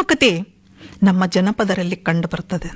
ಭಾವುಕತೆ ನಮ್ಮ ಜನಪದರಲ್ಲಿ ಕಂಡುಬರುತ್ತದೆ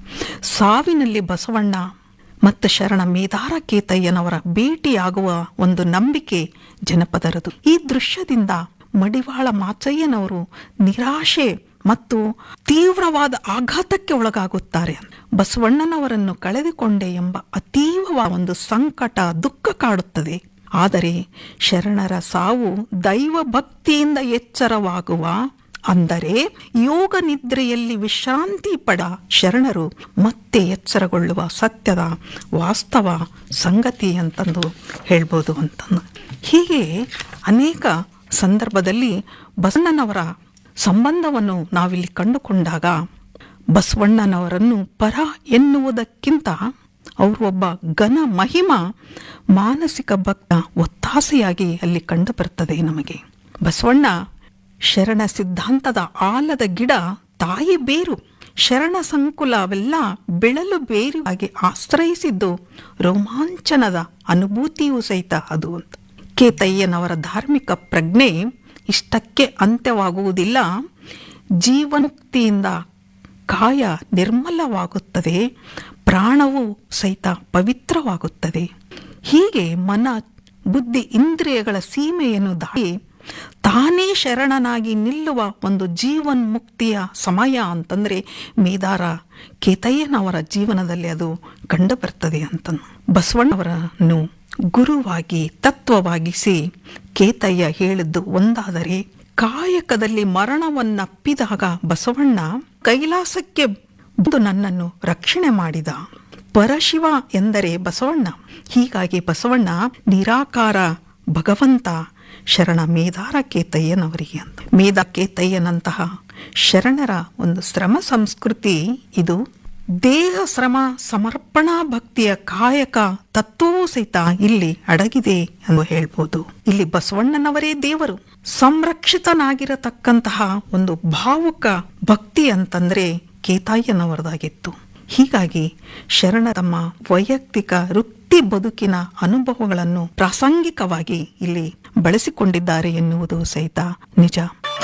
ಸಾವಿನಲ್ಲಿ ಬಸವಣ್ಣ ಮತ್ತು ಶರಣ ಮೇದಾರ ಕೇತಯ್ಯನವರ ಭೇಟಿಯಾಗುವ ಒಂದು ನಂಬಿಕೆ ಜನಪದರದು ಈ ದೃಶ್ಯದಿಂದ ಮಡಿವಾಳ ಮಾಚಯ್ಯನವರು ನಿರಾಶೆ ಮತ್ತು ತೀವ್ರವಾದ ಆಘಾತಕ್ಕೆ ಒಳಗಾಗುತ್ತಾರೆ ಬಸವಣ್ಣನವರನ್ನು ಕಳೆದುಕೊಂಡೆ ಎಂಬ ಅತೀವವಾದ ಒಂದು ಸಂಕಟ ದುಃಖ ಕಾಡುತ್ತದೆ ಆದರೆ ಶರಣರ ಸಾವು ದೈವ ಭಕ್ತಿಯಿಂದ ಎಚ್ಚರವಾಗುವ ಅಂದರೆ ಯೋಗ ನಿದ್ರೆಯಲ್ಲಿ ವಿಶ್ರಾಂತಿ ಪಡ ಶರಣರು ಮತ್ತೆ ಎಚ್ಚರಗೊಳ್ಳುವ ಸತ್ಯದ ವಾಸ್ತವ ಸಂಗತಿ ಅಂತಂದು ಹೇಳ್ಬೋದು ಅಂತಂದು ಹೀಗೆ ಅನೇಕ ಸಂದರ್ಭದಲ್ಲಿ ಬಸವಣ್ಣನವರ ಸಂಬಂಧವನ್ನು ನಾವಿಲ್ಲಿ ಕಂಡುಕೊಂಡಾಗ ಬಸವಣ್ಣನವರನ್ನು ಪರ ಎನ್ನುವುದಕ್ಕಿಂತ ಅವರು ಒಬ್ಬ ಘನ ಮಹಿಮ ಮಾನಸಿಕ ಭಕ್ತ ಒತ್ತಾಸೆಯಾಗಿ ಅಲ್ಲಿ ಕಂಡುಬರುತ್ತದೆ ನಮಗೆ ಬಸವಣ್ಣ ಶರಣ ಸಿದ್ಧಾಂತದ ಆಲದ ಗಿಡ ತಾಯಿ ಬೇರು ಶರಣ ಸಂಕುಲವೆಲ್ಲ ಬೆಳಲು ಬೇರುವಾಗಿ ಆಶ್ರಯಿಸಿದ್ದು ರೋಮಾಂಚನದ ಅನುಭೂತಿಯೂ ಸಹಿತ ಅದು ಅಂತ ಕೇತಯ್ಯನವರ ಧಾರ್ಮಿಕ ಪ್ರಜ್ಞೆ ಇಷ್ಟಕ್ಕೆ ಅಂತ್ಯವಾಗುವುದಿಲ್ಲ ಜೀವನ್ಮುಕ್ತಿಯಿಂದ ಕಾಯ ನಿರ್ಮಲವಾಗುತ್ತದೆ ಪ್ರಾಣವು ಸಹಿತ ಪವಿತ್ರವಾಗುತ್ತದೆ ಹೀಗೆ ಮನ ಬುದ್ಧಿ ಇಂದ್ರಿಯಗಳ ಸೀಮೆಯನ್ನು ದಾಟಿ ತಾನೇ ಶರಣನಾಗಿ ನಿಲ್ಲುವ ಒಂದು ಜೀವನ್ಮುಕ್ತಿಯ ಸಮಯ ಅಂತಂದ್ರೆ ಮೇದಾರ ಕೇತಯ್ಯನವರ ಜೀವನದಲ್ಲಿ ಅದು ಕಂಡುಬರ್ತದೆ ಅಂತ ಬಸವಣ್ಣವರನ್ನು ಗುರುವಾಗಿ ತತ್ವವಾಗಿಸಿ ಕೇತಯ್ಯ ಹೇಳಿದ್ದು ಒಂದಾದರೆ ಕಾಯಕದಲ್ಲಿ ಮರಣವನ್ನಪ್ಪಿದಾಗ ಬಸವಣ್ಣ ಕೈಲಾಸಕ್ಕೆ ಬಂದು ನನ್ನನ್ನು ರಕ್ಷಣೆ ಮಾಡಿದ ಪರಶಿವ ಎಂದರೆ ಬಸವಣ್ಣ ಹೀಗಾಗಿ ಬಸವಣ್ಣ ನಿರಾಕಾರ ಭಗವಂತ ಶರಣ ಮೇದಾರ ಕೇತಯ್ಯನವರಿಗೆ ಅಂತ ಮೇದ ಕೇತಯ್ಯನಂತಹ ಶರಣರ ಒಂದು ಶ್ರಮ ಸಂಸ್ಕೃತಿ ಇದು ದೇಹ ಶ್ರಮ ಸಮರ್ಪಣಾ ಭಕ್ತಿಯ ಕಾಯಕ ತತ್ವವೂ ಸಹಿತ ಇಲ್ಲಿ ಅಡಗಿದೆ ಎಂದು ಹೇಳ್ಬೋದು ಇಲ್ಲಿ ಬಸವಣ್ಣನವರೇ ದೇವರು ಸಂರಕ್ಷಿತನಾಗಿರತಕ್ಕಂತಹ ಒಂದು ಭಾವುಕ ಭಕ್ತಿ ಅಂತಂದ್ರೆ ಕೇತಾಯ್ಯನವರದಾಗಿತ್ತು ಹೀಗಾಗಿ ಶರಣ ತಮ್ಮ ವೈಯಕ್ತಿಕ ವೃತ್ತಿ ಬದುಕಿನ ಅನುಭವಗಳನ್ನು ಪ್ರಾಸಂಗಿಕವಾಗಿ ಇಲ್ಲಿ ಬಳಸಿಕೊಂಡಿದ್ದಾರೆ ಎನ್ನುವುದು ಸಹಿತ ನಿಜ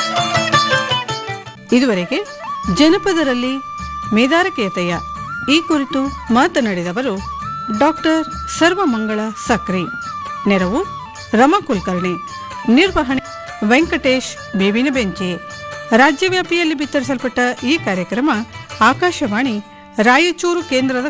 ಇದುವರೆಗೆ ಜನಪದರಲ್ಲಿ ಮೇದಾರಕೇತಯ್ಯ ಈ ಕುರಿತು ಮಾತನಾಡಿದವರು ಡಾಕ್ಟರ್ ಸರ್ವಮಂಗಳ ಸಕ್ರಿ ನೆರವು ರಮಾ ಕುಲಕರ್ಣಿ ನಿರ್ವಹಣೆ ವೆಂಕಟೇಶ್ ಬೇವಿನ ಬೆಂಚೆ ರಾಜ್ಯವ್ಯಾಪಿಯಲ್ಲಿ ಬಿತ್ತರಿಸಲ್ಪಟ್ಟ ಈ ಕಾರ್ಯಕ್ರಮ ಆಕಾಶವಾಣಿ ರಾಯಚೂರು ಕೇಂದ್ರದ